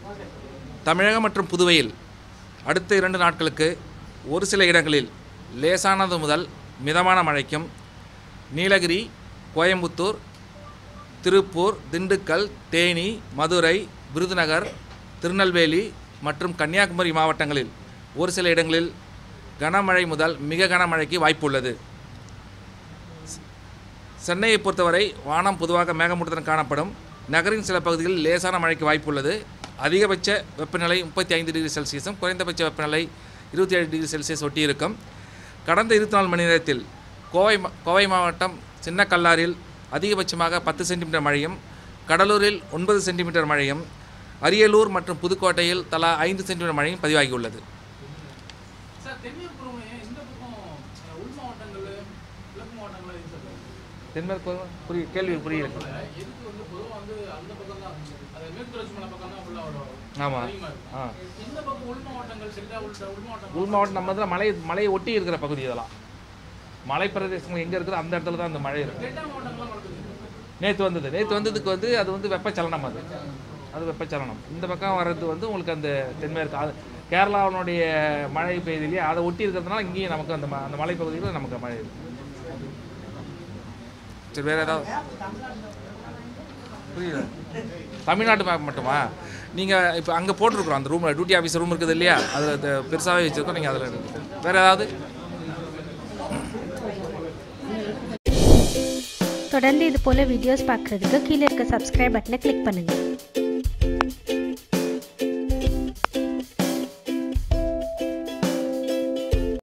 தமிழகம் மற்றும் புதுவையில் அடுத்த இரண்டு நாட்களுக்கு ஒரு சில இடங்களில் லேசானது முதல் மிதமான மழைக்கும் நீலகிரி கோயம்புத்தூர் திருப்பூர் திண்டுக்கல் தேனி மதுரை விருதுநகர் திருநெல்வேலி மற்றும் கன்னியாகுமரி மாவட்டங்களில் ஒரு சில இடங்களில் கனமழை முதல் மிக கனமழைக்கு வாய்ப்புள்ளது சென்னையை பொறுத்தவரை வானம் பொதுவாக மேகமூட்டத்துடன் காணப்படும் நகரின் சில பகுதிகளில் லேசான மழைக்கு வாய்ப்புள்ளது அதிகபட்ச வெப்பநிலை முப்பத்தி ஐந்து டிகிரி செல்சியஸும் குறைந்தபட்ச வெப்பநிலை இருபத்தி ஏழு டிகிரி செல்சியஸ் ஒட்டி இருக்கும் கடந்த இருபத்தி நாலு மணி நேரத்தில் கோவை மா- கோவை மாவட்டம் சின்னக்கல்லாரில் அதிகபட்சமாக பத்து சென்டிமீட்டர் மழையும் கடலூரில் ஒன்பது சென்டிமீட்டர் மழையும் அரியலூர் மற்றும் புதுக்கோட்டையில் தலா ஐந்து சென்டிமீட்டர் மழையும் பதிவாகியுள்ளது சார் தென்மேற்கு பருவமழை இந்த பக்கம் அஹ், உள் மாவட்டங்கள் கிழக்கு மாவட்டங்கள் இது சொல்லுங்க தென்மேற்கு புரிய கேள்வி புரியல எதுக்கு வந்து பொதுவாக வந்து அந்த பக்கம் தான் அது மேற்கு தொடர்ச்சி மலை பக்கம் தான் ஃபுல்லாக வரும் ஆமாம் அதிகமாக இருக்கும் ஆ இந்த பக்கம் உள் மாவட்டங்கள் டெல்டா உள்டா உள் மாவட்டம் உள் மாவட்டம் நம்ம இதில் மலை மலையை ஒட்டி இருக்கிற பகுதி இதெல்லாம் மலை பிரதேசங்கள் எங்கே இருக்குதோ அந்த இடத்துல தான் அந்த மழை இருக்கும் டெல்டா மாவட்டங்கள்லாம் நடக்குது நேற்று வந்தது நேற்று வந்ததுக்கு வந்து அது வந்து வெப்பச்சலனம் அது அது வெப்பச்சலனம் இந்த பக்கம் வர்றது வந்து உங்களுக்கு அந்த தென்மேற்கு அது கேரளாவினுடைய மழை பெய்யுது இல்லையா அதை ஒட்டி இருக்கிறதுனால இங்கேயும் நமக்கு அந்த ம- அந்த மலைப்பகுதியில் நமக்கு மழை இருக்கு சரி வேறு ஏதாவது புரியல தமிழ்நாட்டு மேப் மட்டுமா நீங்கள் இப்போ அங்கே போட்டிருக்கிறோம் அந்த ரூமில் டியூட்டி ஆஃபீஸ் ரூம் இருக்குது இல்லையா அதில் பெருசாகவே வச்சுருக்கோம் நீங்கள் அதில் எடுத்துக்கோங்க வேறு ஏதாவது தொடர்ந்து இது போல வீடியோஸ் பார்க்குறதுக்கு கீழே இருக்க சப்ஸ்கிரைப் பட்டனை கிளிக் பண்ணுங்கள்